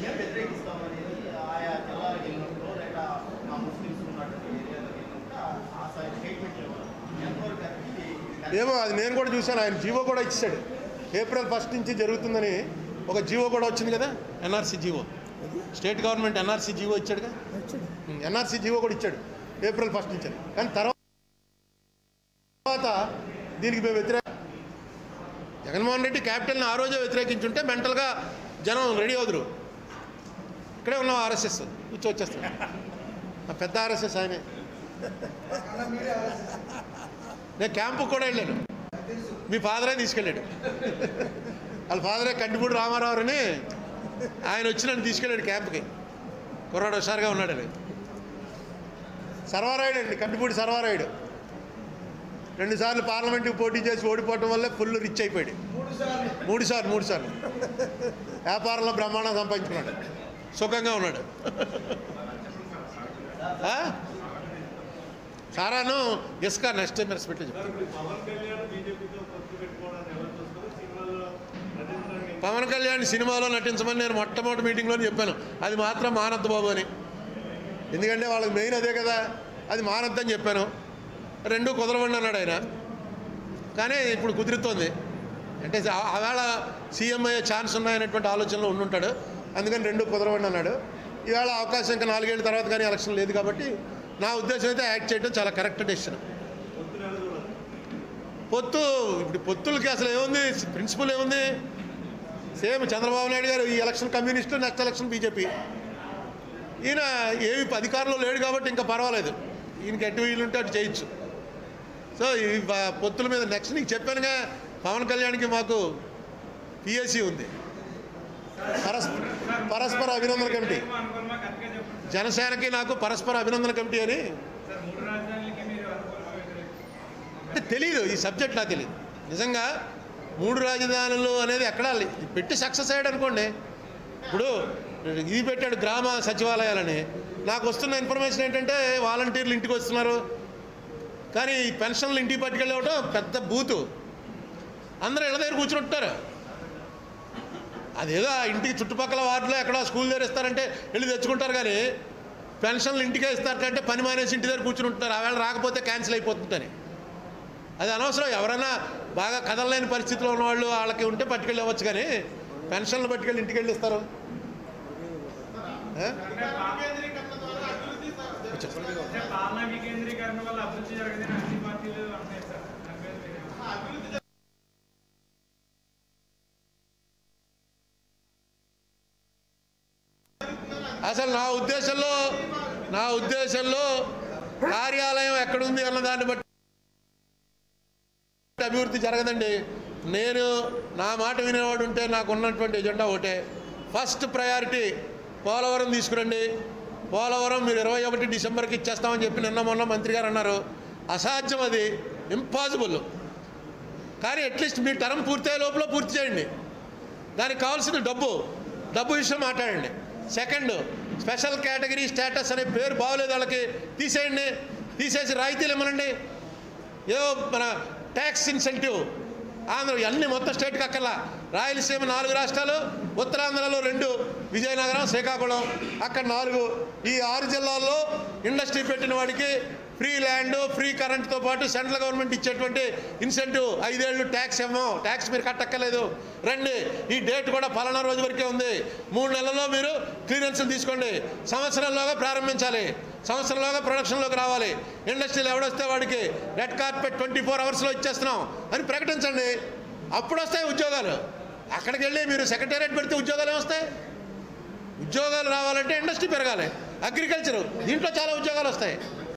ఏం వ్యతిరేకిస్తామని ఆయా జిల్లాలకు వెళ్ళినప్పుడు లేక మా ముస్లిమ్స్ ఉన్నటువంటి ఏరియాలకు వెళ్ళినప్పుడు ఆ- ఆ సైడ్ స్టేట్మెంట్ ఎంతవరకు కరెక్ట్ ఇది ఇది ఏమో అది నేను కూడా చూశాను ఆయన జీవో కూడా ఇచ్చాడు ఏప్రిల్ ఫస్ట్ నుంచి జరుగుతుందని ఒక జీవో కూడా వచ్చింది కదా NRC GO state government NRC GO ఇచ్చాడుగా ఎన్ఆర్సీ జీవో కూడా ఇచ్చాడు ఏప్రిల్ ఫస్ట్ నుంచి అని. కానీ తర్వాత దీనికి మేము వ్యతిరేక జగన్మోహన్ రెడ్డి క్యాపిటల్ని ఆ రోజే వ్యతిరేకించుంటే మెంటల్గా జనం రెడీ అవుదురు ఇక్కడే ఉన్నాం ఆర్ఎస్ఎస్ కూర్చో వచ్చేస్తాం ఆ పెద్ద ఆర్ఎస్ఎస్ ఆయనే నేను క్యాంపుకి కూడా వెళ్ళాను మీ ఫాదరే తీసుకెళ్ళాడు వాళ్ళ ఫాదరే కంటిపూడి రామారావు అని ఆయన వచ్చి నన్ను తీసుకెళ్ళాడు క్యాంప్కి కుర్రాడు హుషారుగా ఉన్నాడు అని సర్వారాయుడు అండి కంటిపూడి సర్వారాయుడు రెండుసార్లు పార్లమెంట్కి పోటీ చేసి ఓడిపోవటం వల్లే ఫుల్ రిచ్ అయిపోయాడు మూడు సార్లు మూడు సార్లు వ్యాపారంలో బ్రహ్మాండం సంపాదించుకున్నాడు సుఖంగా ఉన్నాడు ఆ? సారాను ఇసుక నెక్స్ట్ టైం రెస్పెక్ట్ చెప్తాను పవన్ కళ్యాణ్ బీజేపీతో పొత్తు పెట్టుకోవడానికి ఎవరు చూస్తారు సినిమాల్లో నటించడానికి పవన్ కళ్యాణ్ సినిమాలో నటించమని నేను మొట్టమొదటి మీటింగ్లో చెప్పాను అది మాత్రం మానద్దు బాబు అని ఎందుకంటే వాళ్ళకి మెయిన్ అదే కదా అది మానద్దని చెప్పాను రెండు కుదరవండి అన్నాడు ఆయన కానీ ఇప్పుడు కుదురుతోంది అంటే ఆ- ఆవేళ సీఎం అయ్యే ఛాన్స్ ఉన్నాయనేటువంటి ఆలోచనలో ఉండుంటాడు అందుకని రెండు కుదరవండి అన్నాడు ఈవేళ అవకాశం ఇంకా నాలుగేళ్ల తర్వాత కానీ ఎలక్షన్ లేదు కాబట్టి నా ఉద్దేశం అయితే యాక్ట్ చేయడం చాలా కరెక్ట్ డెసిషన్ పొత్తు నెల చూడాలి పొత్తు ఇప్పుడు పొత్తులకి అసలు ఏముంది ప్రిన్సిపల్ ఏముంది సేమ్ చంద్రబాబు నాయుడు గారు ఈ election communist next election BJP ఈయన ఏమి అధికారంలో లేడు కాబట్టి ఇంకా పర్వాలేదు ఈయనకి ఎటు వీలుంటే అటు చేయొచ్చు సో ఈ బ- పొత్తుల మీద నెక్స్ట్ నీకు చెప్పానుగా పవన్ కళ్యాణ్కి మాకు పిఎస్సి ఉంది పరస్పర పరస్పర అభినందన కమిటీ అనుకూలమా కరెక్ట్గా చెప్పండి జనసేనకి నాకు పరస్పర అభినందన కమిటీ అని సార్ మూడు రాజధానులకి మీరు అనుకూలమా వ్యతిరేకమా? అంటే తెలియదు ఈ సబ్జెక్ట్ నాకు తెలియదు నిజంగా మూడు రాజధానులు అనేది ఎక్కడా లే- పెట్టి సక్సెస్ అయ్యాడు అనుకోండి ఇప్పుడు ఇది పెట్టాడు గ్రామ సచివాలయాలని నాకు వస్తున్న ఇన్ఫర్మేషన్ ఏంటంటే వాలంటీర్లు ఇంటికి వస్తున్నారు కానీ ఈ పెన్షన్లు ఇంటికి పట్టుకెళ్ళవటం పెద్ద బూతు అందరూ ఇళ్ళ దగ్గర కూర్చుంటారు అదేదో ఆ ఇంటికి చుట్టుపక్కల వార్డులో ఎక్కడో స్కూల్ దగ్గర ఇస్తారంటే వెళ్ళి తెచ్చుకుంటారు కానీ పెన్షన్లు ఇంటికే ఇస్తారంటే పని మానేసి ఇంటి దగ్గర కూర్చుని ఉంటారు ఆవేళ రాకపోతే క్యాన్సిల్ అయిపోతుందని అది అనవసరం ఎవరైనా బాగా కదలలేని పరిస్థితిలో ఉన్నవాళ్ళు వాళ్ళకి ఉంటే పట్టుకెళ్ళి ఇవ్వచ్చు కానీ పెన్షన్లు పట్టుకెళ్ళి ఇంటికి వెళ్ళి ఇస్తారు ఆ? వచ్చేస్తారు. అంటే పాలనా వికేంద్రీకరణ వల్ల అభివృద్ధి జరగదని అన్ని పార్టీలు అంటున్నాయి సార్ దాని మీద మీరేం- అసలు నా ఉద్దేశంలో నా ఉద్దేశంలో కార్యాలయం ఎక్కడుంది అన్న దాన్ని బట్టి అభివృద్ధి జరగదండి నేను నా మాట వినేవాడు ఉంటే నాకు ఉన్నటువంటి ఎజెండా ఒకటే ఫస్ట్ ప్రయారిటీ పోలవరం తీసుకురండి పోలవరం మీరు ఇరవై ఒకటి డిసెంబర్కి ఇచ్చేస్తామని చెప్పి నిన్న మొన్న మంత్రి గారు అన్నారు అసాధ్యం అది ఇంపాసిబుల్ కానీ అట్లీస్ట్ మీ టర్మ్ పూర్తయ్యే లోపల పూర్తి చేయండి దానికి కావాల్సిన డబ్బు డబ్బు విషయం మాట్లాడండి సెకండ్ స్పెషల్ కేటగిరీ స్టేటస్ అనే పేరు బాగోలేదు వాళ్ళకి తీసేయండి తీసేసి రాయితీలు ఇమ్మనండి ఏదో మన ట్యాక్స్ ఇన్సెంటివ్ ఆంధ్ర అన్ని మొత్తం స్టేట్కి అక్కర్లా రాయలసీమ నాలుగు రాష్ట్రాలు ఉత్తరాంధ్రలో రెండు విజయనగరం శ్రీకాకుళం అక్కడ నాలుగు ఈ ఆరు జిల్లాల్లో ఇండస్ట్రీ పెట్టిన వాడికి ఫ్రీ ల్యాండ్ ఫ్రీ కరెంట్తో పాటు సెంట్రల్ గవర్నమెంట్ ఇచ్చేటువంటి ఇన్సెంటివ్ ఐదేళ్ళు ట్యాక్స్ ఇవ్వం ట్యాక్స్ మీరు కట్టక్కర్లేదు రండి ఈ డేట్ కూడా పలానా రోజు వరకే ఉంది మూడు నెలల్లో మీరు క్లియరెన్స్ తీసుకోండి సంవత్సరంలోగా ప్రారంభించాలి సంవత్సరంలోగా ప్రొడక్షన్లోకి రావాలి ఇండస్ట్రీలో ఎవడొస్తే వాడికి రెడ్ కార్పెట్ ట్వంటీ ఫోర్ అవర్స్లో ఇచ్చేస్తున్నాం అని ప్రకటించండి అప్పుడు వస్తాయి ఉద్యోగాలు అక్కడికి వెళ్ళి మీరు సెక్రటేరియట్ పెడితే ఉద్యోగాలు ఏమొస్తాయి ఉద్యోగాలు రావాలంటే ఇండస్ట్రీ పెరగాలి అగ్రికల్చర్ దీంట్లో చాలా ఉద్యోగాలు వస్తాయి